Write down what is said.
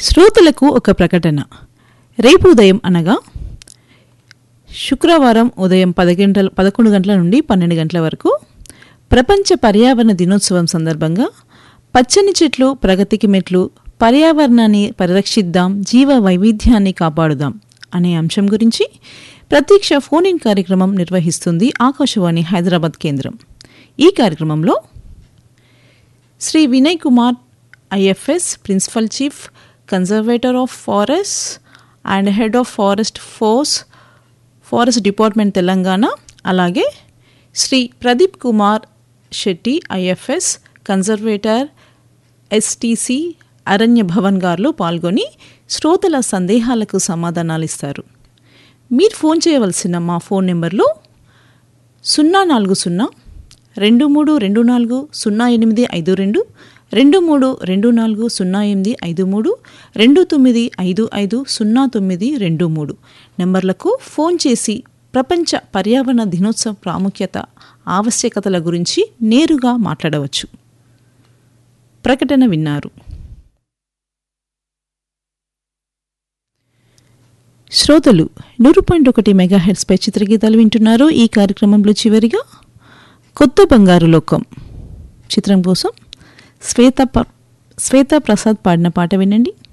శ్రోతలకు ఒక ప్రకటన రేపు ఉదయం అనగా శుక్రవారం ఉదయం పది గంటల పదకొండు గంటల నుండి పన్నెండు గంటల వరకు ప్రపంచ పర్యావరణ దినోత్సవం సందర్భంగా పచ్చని చెట్లు ప్రగతికి మెట్లు పర్యావరణాన్ని పరిరక్షిద్దాం జీవ వైవిధ్యాన్ని కాపాడుదాం అనే అంశం గురించి ప్రత్యక్ష ఫోన్ ఇన్ కార్యక్రమం నిర్వహిస్తుంది ఆకాశవాణి హైదరాబాద్ కేంద్రం ఈ కార్యక్రమంలో Shri Vinay Kumar IFS principal chief conservator of forest and head of forest force forest department Telangana అలాగే Shri Pradeep Kumar Shetty IFS conservator STC Aranya Bhavan గారు పాల్గొని శ్రోతల సందేహాలకు సమాధానాలు ఇస్తారు మీరు ఫోన్ చేయవలసిన మా ఫోన్ నెంబర్లు సున్నా నాలుగు సున్నా రెండు మూడు రెండు నాలుగు సున్నా ఎనిమిది ఐదు రెండు రెండు మూడు రెండు నాలుగు సున్నా ఎనిమిది ఐదు మూడు రెండు తొమ్మిది ఐదు ఐదు సున్నా తొమ్మిది రెండు మూడు నెంబర్లకు ఫోన్ చేసి ప్రపంచ పర్యావరణ దినోత్సవ ప్రాముఖ్యత ఆవశ్యకతల గురించి నేరుగా మాట్లాడవచ్చు ప్రకటన విన్నారు శ్రోతలు నూరు పాయింట్ ఒకటి మెగాహెడ్స్పై చిత్రగీతాలు వింటున్నారు ఈ కార్యక్రమంలో చివరిగా కొత్త బంగారు లోకం చిత్రం కోసం శ్వేత ప- శ్వేతా ప్రసాద్ పాడిన పాట వినండి